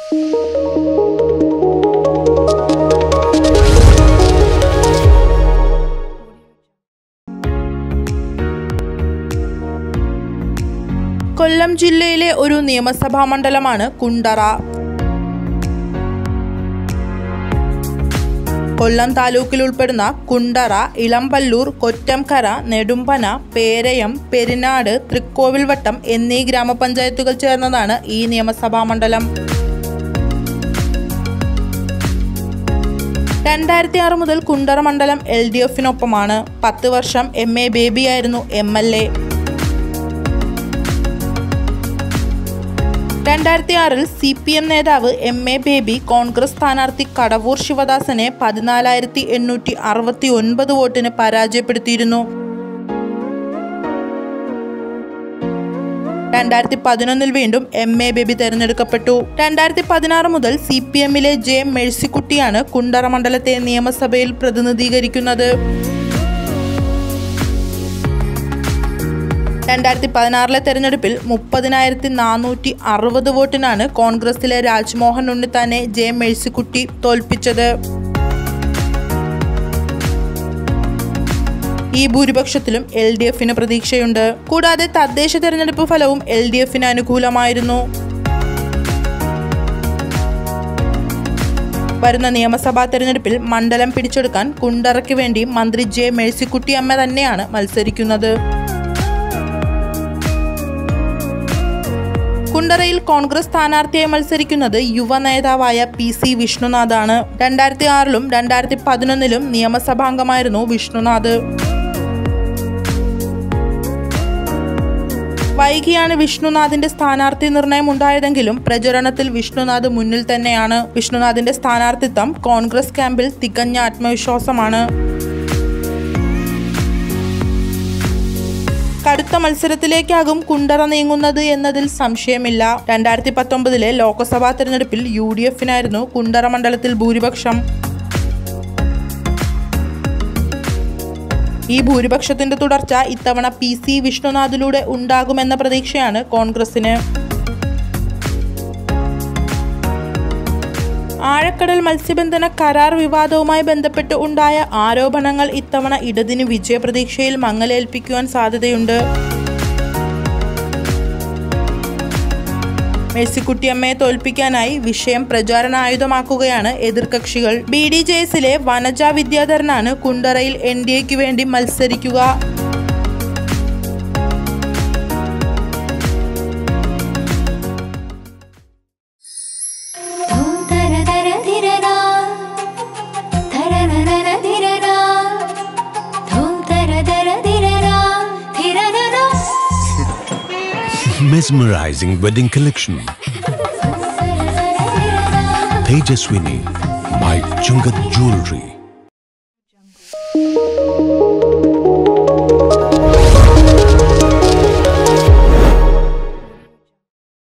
കൊല്ലം ജില്ലയിലെ ഒരു നിയമസഭാ മണ്ഡലമാണ് കുണ്ടറ കൊല്ലം താലൂക്കിൽ ഉൾപ്പെടുന്ന കുണ്ടറ ഇളമ്പല്ലൂർ കൊറ്റംകര നെടുമ്പന പേരയം പെരിനാട് തൃക്കോവിൽവട്ടം എന്നീ ഗ്രാമപഞ്ചായത്തുകൾ ചേർന്നതാണ് ഈ നിയമസഭാ മണ്ഡലം രണ്ടായിരത്തി ആറ് മുതൽ കുണ്ടറ മണ്ഡലം എൽ ഡി എഫിനൊപ്പമാണ് പത്ത് വർഷം എം എ ബേബിയായിരുന്നു എം എൽ എ രണ്ടായിരത്തി ആറിൽ സി പി എം നേതാവ് എം എ ബേബി കോൺഗ്രസ് സ്ഥാനാർത്ഥി കടവൂർ ശിവദാസനെ പതിനാലായിരത്തി എണ്ണൂറ്റി അറുപത്തി ഒൻപത് വോട്ടിന് പരാജയപ്പെടുത്തിയിരുന്നു രണ്ടായിരത്തി പതിനൊന്നിൽ വീണ്ടും എം എ ബേബി തെരഞ്ഞെടുക്കപ്പെട്ടു രണ്ടായിരത്തി പതിനാറ് മുതൽ സി പി എമ്മിലെ ജെ മെഴ്സിക്കുട്ടിയാണ് കുണ്ടറ മണ്ഡലത്തെ നിയമസഭയിൽ പ്രതിനിധീകരിക്കുന്നത് രണ്ടായിരത്തി പതിനാറിലെ തെരഞ്ഞെടുപ്പിൽ മുപ്പതിനായിരത്തി നാനൂറ്റി അറുപത് വോട്ടിനാണ് കോൺഗ്രസിലെ രാജ്മോഹൻ ഉണ്ണിത്താനെ ജെ മേഴ്സിക്കുട്ടി തോൽപ്പിച്ചത് ഈ ഭൂരിപക്ഷത്തിലും എൽ ഡി എഫിന് പ്രതീക്ഷയുണ്ട് കൂടാതെ തദ്ദേശ തെരഞ്ഞെടുപ്പ് ഫലവും എൽ ഡി എഫിന് അനുകൂലമായിരുന്നു വരുന്ന നിയമസഭാ തെരഞ്ഞെടുപ്പിൽ മണ്ഡലം പിടിച്ചെടുക്കാൻ കുണ്ടറയ്ക്ക് വേണ്ടി മന്ത്രി ജെ മേഴ്സിക്കുട്ടി അമ്മ തന്നെയാണ് മത്സരിക്കുന്നത് കുണ്ടറയിൽ കോൺഗ്രസ് സ്ഥാനാർത്ഥിയായി മത്സരിക്കുന്നത് യുവ നേതാവായ പി സി വിഷ്ണുനാഥാണ് രണ്ടായിരത്തി ആറിലും രണ്ടായിരത്തി പതിനൊന്നിലും നിയമസഭാംഗമായിരുന്നു വിഷ്ണുനാഥ് വൈകിയാണ് വിഷ്ണുനാഥിന്റെ സ്ഥാനാർത്ഥി നിർണയം ഉണ്ടായതെങ്കിലും പ്രചരണത്തിൽ വിഷ്ണുനാഥ് മുന്നിൽ തന്നെയാണ് വിഷ്ണുനാഥിന്റെ സ്ഥാനാർത്ഥിത്വം കോൺഗ്രസ് ക്യാമ്പിൽ തികഞ്ഞ ആത്മവിശ്വാസമാണ് കടുത്ത മത്സരത്തിലേക്കാകും കുണ്ടറ നീങ്ങുന്നത് എന്നതിൽ സംശയമില്ല രണ്ടായിരത്തി പത്തൊമ്പതിലെ ലോക്സഭാ തെരഞ്ഞെടുപ്പിൽ യു ഡി എഫിനായിരുന്നു കുണ്ടറ മണ്ഡലത്തിൽ ഭൂരിപക്ഷം ഈ ഭൂരിപക്ഷത്തിന്റെ തുടർച്ച ഇത്തവണ പി സി വിഷ്ണുനാഥിലൂടെ ഉണ്ടാകുമെന്ന പ്രതീക്ഷയാണ് കോൺഗ്രസിന് ആഴക്കടൽ മത്സ്യബന്ധന കരാർ വിവാദവുമായി ബന്ധപ്പെട്ട് ഉണ്ടായ ആരോപണങ്ങൾ ഇത്തവണ ഇടതിന് വിജയപ്രതീക്ഷയിൽ മങ്ങലേൽപ്പിക്കുവാൻ സാധ്യതയുണ്ട് മേഴ്സിക്കുട്ടിയമ്മയെ തോൽപ്പിക്കാനായി വിഷയം പ്രചാരണായുധമാക്കുകയാണ് എതിർകക്ഷികൾ ബി ഡി ജെ എസിലെ വനജ വിദ്യാധരനാണ് കുണ്ടറയിൽ എൻ ഡി എക്ക് വേണ്ടി മത്സരിക്കുക ധൂം തര തര ധിരരാ. ധരരരര ധിരരാ. ധൂം തര തര ധിരരാ. ധിരരരാ. Mesmerizing wedding collection. സരസര ധിരരാ. Tejaswini by Chungat Jewelry.